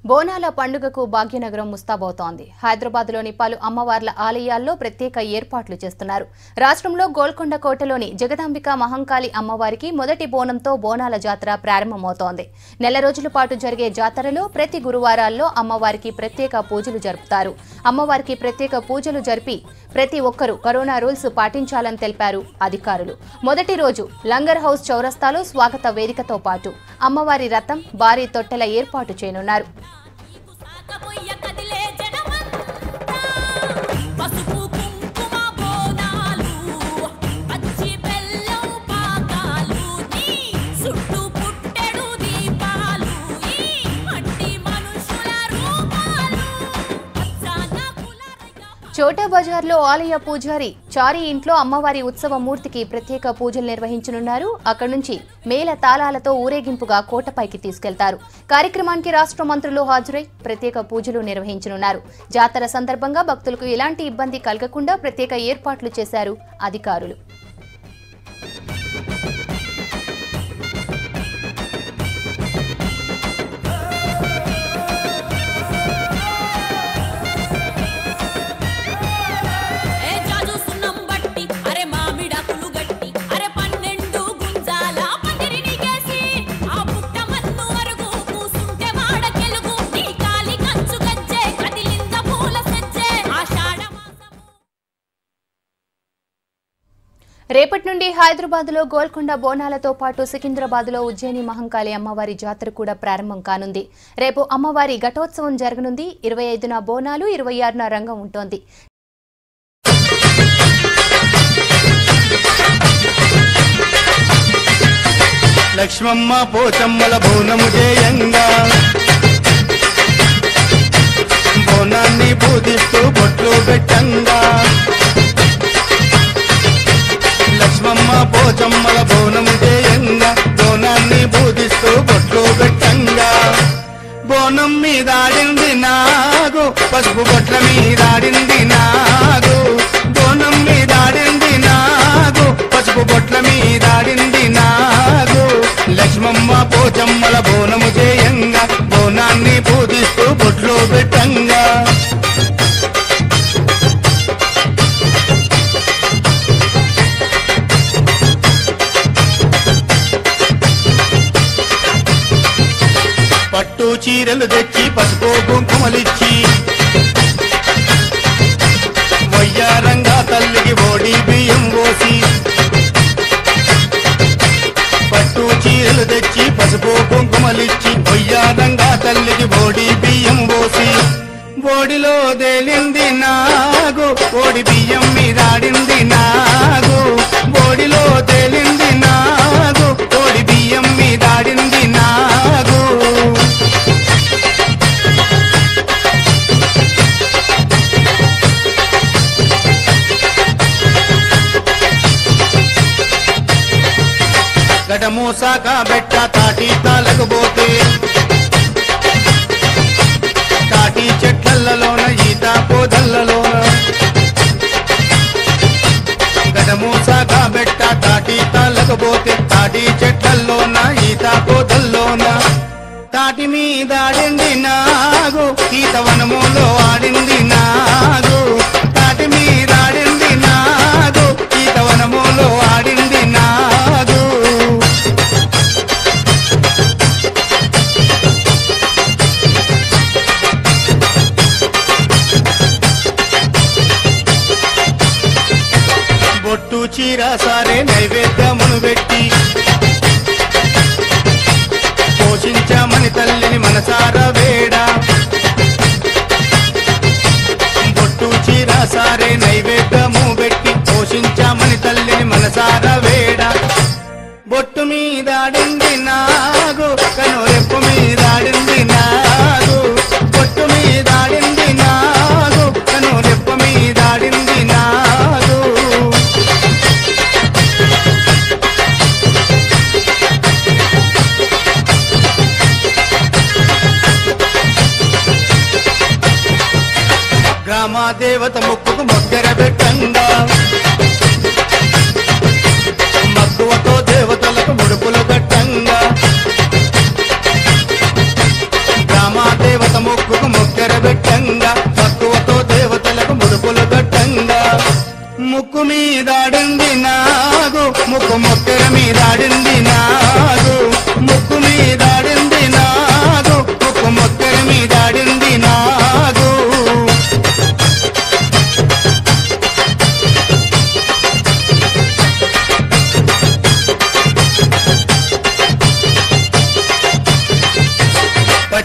బోనాల పండుగకు భాగ్యనగరం ముస్తాబవుతోంది హైదరాబాద్లోని పలు అమ్మవార్ల ఆలయాల్లో ప్రత్యేక ఏర్పాట్లు చేస్తున్నారు రాష్ట్రంలో గోల్కొండ కోటలోని జగదాంబిక మహంకాళి అమ్మవారికి మొదటి బోనంతో బోనాల జాతర ప్రారంభమవుతోంది నెల రోజుల పాటు జరిగే జాతరలో ప్రతి గురువారాల్లో అమ్మవారికి ప్రత్యేక పూజలు జరుపుతారు అమ్మవారికి ప్రత్యేక పూజలు జరిపి ప్రతి ఒక్కరూ కరోనా రూల్స్ పాటించాలని తెలిపారు అధికారులు మొదటి రోజు లంగర్ హౌస్ చౌరస్తాలో స్వాగత వేదికతో పాటు అమ్మవారి రథం భారీ తొట్టెల ఏర్పాటు చేయనున్నారు సాకబొయ్య కదిలే జనమంతా పసుపు కుంకుమ బోనాలు పచ్చి బెల్లం పాకాలు నీ చుట్టూ పుట్టెడు దీపాలు ఈ మట్టి మనుషుల రూపాలు పచ్చాన కులరయ్య చోటా బజార్లో ఆలయ పూజారి చారి ఇంట్లో అమ్మవారి ఉత్సవ మూర్తికి ప్రత్యేక పూజలు నిర్వహించనున్నారు అక్కడి నుంచి మేళ తాళాలతో ఊరేగింపుగా కోటపైకి తీసుకెళ్తారు కార్యక్రమానికి రాష్ట్ర మంత్రులు హాజరై ప్రత్యేక పూజలు నిర్వహించనున్నారు జాతర సందర్భంగా భక్తులకు ఎలాంటి ఇబ్బంది కలగకుండా ప్రత్యేక ఏర్పాట్లు చేశారు అధికారులు ఏ జాజు సున్నం బట్టి అరే మామిడాకులు గట్టి అరే పన్నెండు గుంజాల పందిరిని కేసి ఆ పుట్ట మన్ను వరకు కూసుంటే వాడ తెలుగు నీ కాలి కంచు గజ్జే కదిలింద పూల సజ్జే ఆషాఢ మాసము రేపటి నుండి హైదరాబాద్ లో గోల్కొండ బోనాలతో పాటు సికింద్రాబాద్ లో ఉజ్జయిని మహంకాళి అమ్మవారి జాతర కూడా ప్రారంభం కానుంది రేపు అమ్మవారి ఘటోత్సవం జరగనుంది ఇరవై ఐదున బోనాలు ఇరవై ఆరున రంగం ఉంటోంది లక్ష్మమ్మ పోచమ్మల బోనము జయంగా బోనాన్ని పూజిస్తూ బొట్లు పెట్టంగా లక్ష్మమ్మ పోచమ్మల బోనము జయంగా బోనాన్ని పూజిస్తూ బొట్లు పెట్టంగా బోనం మీదాడింది నాగు పసుపు బొట్ల మీదాడింది నాగు బోనం మీదాడింది నాగు పసుపు బొట్ల మీదాడింది నాగు లక్ష్మమ్మ పోచమ్మల బోనము చేయంగా బోనాన్ని పూజిస్తూ బొట్లు పెట్టంగా పట్టు చీరలు తెచ్చి పసుపు కుంకుమలిచ్చి వయ్యారంగా తల్లికి ఓడి బియ్యం పోసి పట్టు చీరలు తెచ్చి పసుపు కుంకుమలిచ్చి వయ్యారంగా తల్లికి ఓడి బియ్యం పోసి బోడిలో తేలింది నాగు ఓడి బియ్యం మీదాడింది నాగు బోడిలో తేలింది నాగు ఓడి బియ్యం మీదాడింది నాగు గడమూసాక బెట్ట తాటి తాలకపోతే తాటి చెట్లలోన ఈత పోదల్లలోన గడమూసాక బెట్ట తాటి తాలకపోతే తాటి చెట్లలోన ఈత పోదల్లోన తాటి మీద ఆడింది నాగు ఈత వనములో ఆడింది నాగు తాటి మీద ఆడింది నాగు ఈత వనములో ఆడింది నాగు బొట్టు చీర సారే నైవేద్యమును పెట్టి పోషించమని తల్లిని మనసార వేడ బొట్టు చీర సారే నైవేద్యము పెట్టి పోషించమని తల్లిని మనసార వేడ బొట్టు మీదాడింది నాగు కనురెప్పు మీదాడింది నాగు బొట్టు మీదాడింది నాగు కనురెప్పు మీదాడింది నాగు గ్రామ దేవత ముక్కుకు మొగ్గర పెట్టంగా మక్కువతో దేవతలకు ముడుపులు కట్టంగా గ్రామ దేవత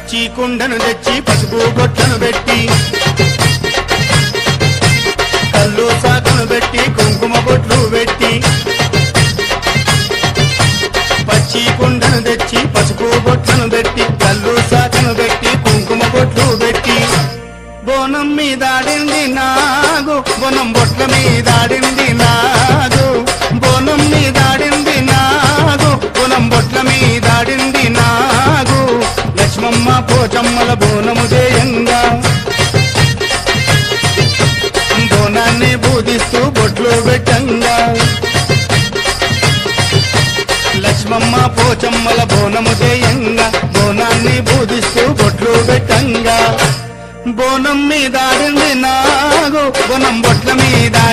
పచ్చి కుండను తెచ్చి పసుపు బొట్లను పెట్టి కళ్ళు సాకను పెట్టి కుంకుమ బొట్లు పెట్టి పచ్చి కుండను తెచ్చి పసుపు బొట్లను పెట్టి కళ్ళు సాకను పెట్టి కుంకుమ బొట్లు పెట్టి బోనం మీదాడింది నాగు బోనం బొట్ల మీదాడింది నాగు బోనం మీదాడింది నాగు బోనం బొట్ల మీదాడింది నాగు లక్ష్మమ్మ పోచమ్మల బోనము చేయంగా బోనాన్ని బూదిస్తూ బొట్లు పెట్టంగా లక్ష్మమ్మ పోచమ్మల బోనము చేయంగా బోనాన్ని బూదిస్తూ బొట్లు పెట్టంగా బోనం మీదాడింది నాగు బోనం బొట్ల మీద